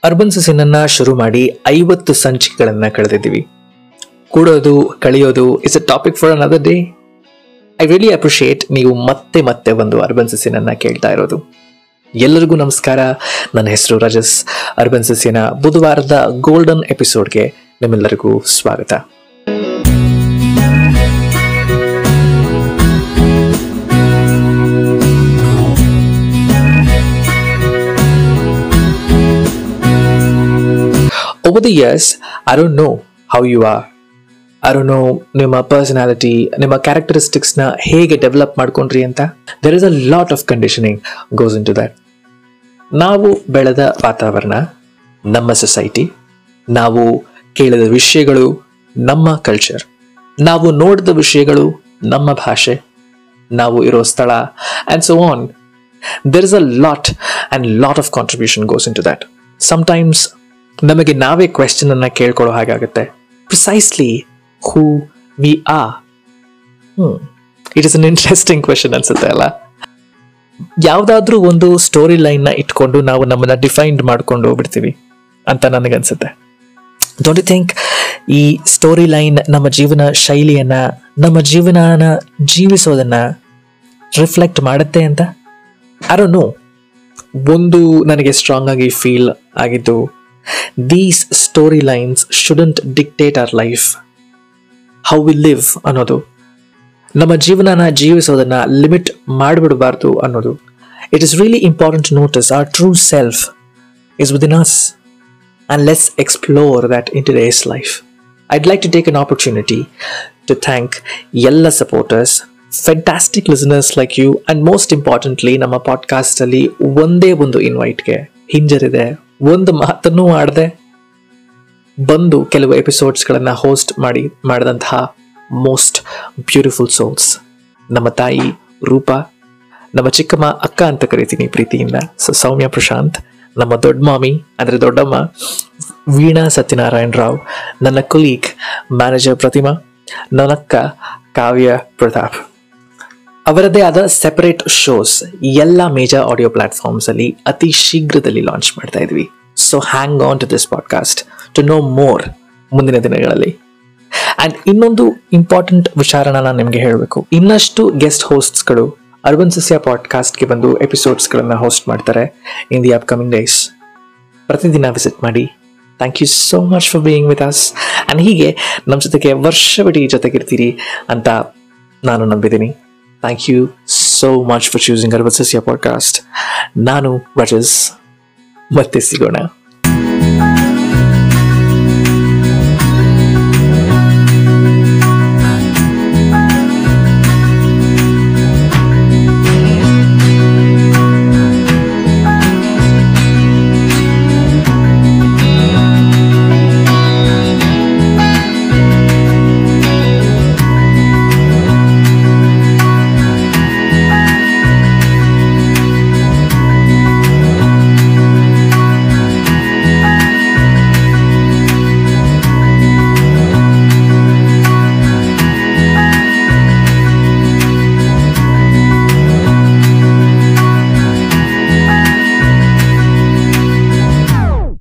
Urban ಸಸಿನನ್ನ ಶುರು ಮಾಡಿ ಐವತ್ತು ಸಂಚಿಕೆಗಳನ್ನ ಕಳೆದಿದ್ದೀವಿ ಕೂಡೋದು ಕಳೆಯೋದು is a topic for another day I really appreciate ನೀವು ಮತ್ತೆ ಮತ್ತೆ ಒಂದು ಅರ್ಬನ್ ಸಸಿನನ್ನ ಕೇಳ್ತಾ ಇರೋದು ಎಲ್ಲರಿಗೂ ನಮಸ್ಕಾರ ನನ್ನ ಹೆಸರು ರಜಸ್ ಅರ್ಬನ್ ಸಸಿನ ಬುಧವಾರದ ಗೋಲ್ಡನ್ ಎಪಿಸೋಡ್ಗೆ ನಿಮ್ಮೆಲ್ಲರಿಗೂ ಸ್ವಾಗತ over the years, I don't know how you are. I don't know ನಿಮ್ಮ ಪರ್ಸನಾಲಿಟಿ ನಿಮ್ಮ ಕ್ಯಾರೆಕ್ಟರಿಸ್ಟಿಕ್ಸ್ನ ಹೇಗೆ ಡೆವಲಪ್ ಮಾಡ್ಕೊಂಡ್ರಿ ಅಂತ there is a lot of conditioning goes into that ನಾವು ಬೆಳೆದ ವಾತಾವರಣ ನಮ್ಮ ಸೊಸೈಟಿ ನಾವು ಕೇಳಿದ ವಿಷಯಗಳು ನಮ್ಮ ಕಲ್ಚರ್ ನಾವು ನೋಡಿದ ವಿಷಯಗಳು ನಮ್ಮ ಭಾಷೆ ನಾವು ಇರೋ ಸ್ಥಳ and so on there is a lot and lot of contribution goes into that sometimes ನಮಗೆ ನಾವೇ ಕ್ವೆಶನ್ ಅನ್ನ ಕೇಳ್ಕೊಳ್ಳೋ ಹಾಗಾಗುತ್ತೆ precisely who we are it is an interesting question ಅನ್ಸುತ್ತೆ ಅಲ್ಲ ಯಾವ್ದಾದ್ರೂ ಒಂದು ಸ್ಟೋರಿ ಲೈನ್ ನ ಇಟ್ಕೊಂಡು ನಾವು ನಮ್ಮನ್ನ ಡಿಫೈನ್ಡ್ ಮಾಡ್ಕೊಂಡು ಹೋಗ್ಬಿಡ್ತೀವಿ ಅಂತ ನನಗನ್ಸುತ್ತೆ ಡೋಂಟ್ ಯು ಥಿಂಕ್ ಈ ಸ್ಟೋರಿ ಲೈನ್ ನಮ್ಮ ಜೀವನ ಶೈಲಿಯನ್ನ ನಮ್ಮ ಜೀವನನ ಜೀವಿಸೋದನ್ನ ರಿಫ್ಲೆಕ್ಟ್ ಮಾಡುತ್ತೆ ಅಂತ ಐ ಡೋಂಟ್ ನೋ ಒಂದು ನನಗೆ ಸ್ಟ್ರಾಂಗ್ ಆಗಿ ಫೀಲ್ ಆಗಿದ್ದು these story lines shouldn't dictate our life how we live ಅನ್ನೋದು ನಮ್ಮ ಜೀವನನ ಜೀವಿಸೋದನ್ನ ಲಿಮಿಟ್ ಮಾಡಿಬಿಡಬಾರ್ದು ಅನ್ನೋದು it is really important notice our true self is within us and let's explore that in today's life. I'd like to take an opportunity to thank ಎಲ್ಲ supporters, fantastic listeners like you, and most importantly, ನಮ್ಮ podcast ಅಲ್ಲಿ ಒಂದೇ ಒಂದು ಇನ್ವೈಟ್ಗೆ ಹಿಂಜರಿದೆ ಒಂದು ಮಾತನ್ನು ಆಡದೆ ಬಂದು ಕೆಲವು ಎಪಿಸೋಡ್ಸ್ಗಳನ್ನ host ಮಾಡಿ ಮಾಡಿದಂತಹ ಮೋಸ್ಟ್ ಬ್ಯೂಟಿಫುಲ್ ಸೋಲ್ಸ್ ನಮ್ಮ ತಾಯಿ ರೂಪ ನಮ್ಮ ಚಿಕ್ಕಮ್ಮ ಅಕ್ಕ ಅಂತ ಕರಿತೀನಿ ಪ್ರೀತಿಯಿಂದ ಸೊ ಸೌಮ್ಯ ಪ್ರಶಾಂತ್ ನಮ್ಮ ದೊಡ್ಡ ಮಾಮಿ ಅಂದರೆ ದೊಡ್ಡಮ್ಮ ವೀಣಾ ಸತ್ಯನಾರಾಯಣ ರಾವ್ ನನ್ನ ಕೊಲೀಗ್ ಮ್ಯಾನೇಜರ್ ಪ್ರತಿಮಾ ನನ್ನಕ್ಕ ಕಾವ್ಯ ಪ್ರತಾಪ್ ಅವರದ್ದೇ ಆದ ಸೆಪರೇಟ್ ಶೋಸ್ ಎಲ್ಲ ಮೇಜರ್ ಆಡಿಯೋ ಪ್ಲಾಟ್ಫಾರ್ಮ್ಸ್ ಅಲ್ಲಿ ಅತಿ ಶೀಘ್ರದಲ್ಲಿ ಲಾಂಚ್ ಮಾಡ್ತಾ ಇದ್ವಿ so hang on to this podcast to know more ಮುಂದಿನ ದಿನಗಳಲ್ಲಿ ಅಂಡ್ ಇನ್ನೊಂದು ಇಂಪಾರ್ಟೆಂಟ್ ವಿಚಾರನ ನಾನು ನಿಮಗೆ ಹೇಳಬೇಕು ಇನ್ನಷ್ಟು ಗೆಸ್ಟ್ ಹೋಸ್ಟ್ಸ್ಗಳು ಅರ್ಬನ್ ಸಸ್ಯ ಪಾಡ್ಕಾಸ್ಟ್ಗೆ ಬಂದು ಎಪಿಸೋಡ್ಸ್ಗಳನ್ನು ಹೋಸ್ಟ್ ಮಾಡ್ತಾರೆ ಇನ್ ದಿ ಅಪ್ಕಮಿಂಗ್ ಡೇಸ್ ಪ್ರತಿದಿನ ವಿಸಿಟ್ ಮಾಡಿ thank you so much for being with us and ಹೀಗೆ ನಮ್ಮ ಜೊತೆಗೆ ವರ್ಷವಿಡೀ ಜೊತೆಗಿರ್ತೀರಿ ಅಂತ ನಾನು ನಂಬಿದ್ದೀನಿ thank you so much for choosing urban Sasya podcast ನಾನು ರಜಸ್ ಮತ್ತೆ ಸಿಗೋಣ